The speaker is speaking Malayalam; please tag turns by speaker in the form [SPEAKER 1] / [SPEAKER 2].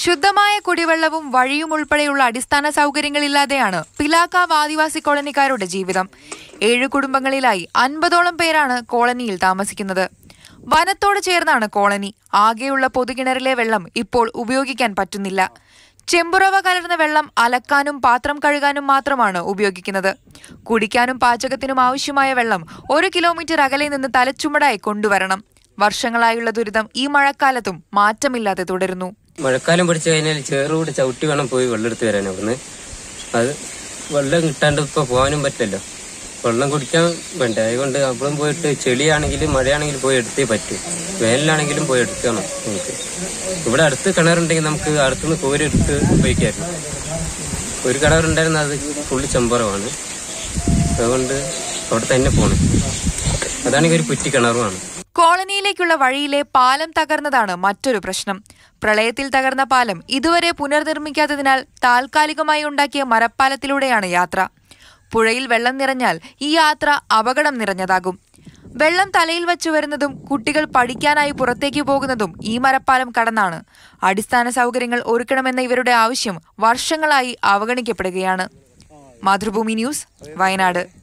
[SPEAKER 1] ശുദ്ധമായ കുടിവെള്ളവും വഴിയും ഉൾപ്പെടെയുള്ള അടിസ്ഥാന സൗകര്യങ്ങളില്ലാതെയാണ് പിലാക്കാവ് ആദിവാസി കോളനിക്കാരുടെ ജീവിതം ഏഴ് കുടുംബങ്ങളിലായി അൻപതോളം പേരാണ് കോളനിയിൽ താമസിക്കുന്നത് വനത്തോട് ചേർന്നാണ് കോളനി ആകെയുള്ള പൊതുകിണറിലെ വെള്ളം ഇപ്പോൾ ഉപയോഗിക്കാൻ പറ്റുന്നില്ല ചെമ്പുറവ കലർന്ന വെള്ളം അലക്കാനും പാത്രം കഴുകാനും മാത്രമാണ് ഉപയോഗിക്കുന്നത് കുടിക്കാനും പാചകത്തിനും ആവശ്യമായ വെള്ളം ഒരു കിലോമീറ്റർ അകലെ നിന്ന് തലച്ചുമടായി കൊണ്ടുവരണം വർഷങ്ങളായുള്ള ദുരിതം ഈ മഴക്കാലത്തും മാറ്റമില്ലാതെ തുടരുന്നു
[SPEAKER 2] മഴക്കാലം പിടിച്ചു കഴിഞ്ഞാൽ ചേറുകൂടി ചവിട്ടി വേണം പോയി വെള്ളം എടുത്ത് വരാൻ അവിടുന്ന് അത് വെള്ളം കിട്ടാണ്ട് ഇപ്പൊ പോകാനും പറ്റില്ലല്ലോ വെള്ളം കുടിക്കാൻ വേണ്ട അതുകൊണ്ട് അപ്പോഴും പോയിട്ട് ചെളിയാണെങ്കിലും മഴയാണെങ്കിലും പോയി എടുത്തേ പറ്റൂ വേനലാണെങ്കിലും പോയി എടുക്കണം നമുക്ക് ഇവിടെ അടുത്ത് കിണറുണ്ടെങ്കിൽ നമുക്ക് അടുത്തുനിന്ന് കോരി എടുത്ത് ഉപയോഗിക്കായിരുന്നു ഒരു കിണറുണ്ടായിരുന്ന അത് ഫുള്ള് ചെമ്പറമാണ് അതുകൊണ്ട് അവിടെ തന്നെ പോണം അതാണെങ്കിൽ ഒരു കുറ്റി കിണറുമാണ്
[SPEAKER 1] കോളനിയിലേക്കുള്ള വഴിയിലെ പാലം തകർന്നതാണ് മറ്റൊരു പ്രശ്നം പ്രളയത്തിൽ തകർന്ന പാലം ഇതുവരെ പുനർനിർമ്മിക്കാത്തതിനാൽ താൽക്കാലികമായി ഉണ്ടാക്കിയ മരപ്പാലത്തിലൂടെയാണ് യാത്ര പുഴയിൽ വെള്ളം നിറഞ്ഞാൽ ഈ യാത്ര അപകടം നിറഞ്ഞതാകും വെള്ളം തലയിൽ വച്ചു വരുന്നതും കുട്ടികൾ പഠിക്കാനായി പുറത്തേക്ക് പോകുന്നതും ഈ മരപ്പാലം കടന്നാണ് അടിസ്ഥാന സൗകര്യങ്ങൾ ഒരുക്കണമെന്ന ഇവരുടെ ആവശ്യം വർഷങ്ങളായി അവഗണിക്കപ്പെടുകയാണ് മാതൃഭൂമി ന്യൂസ് വയനാട്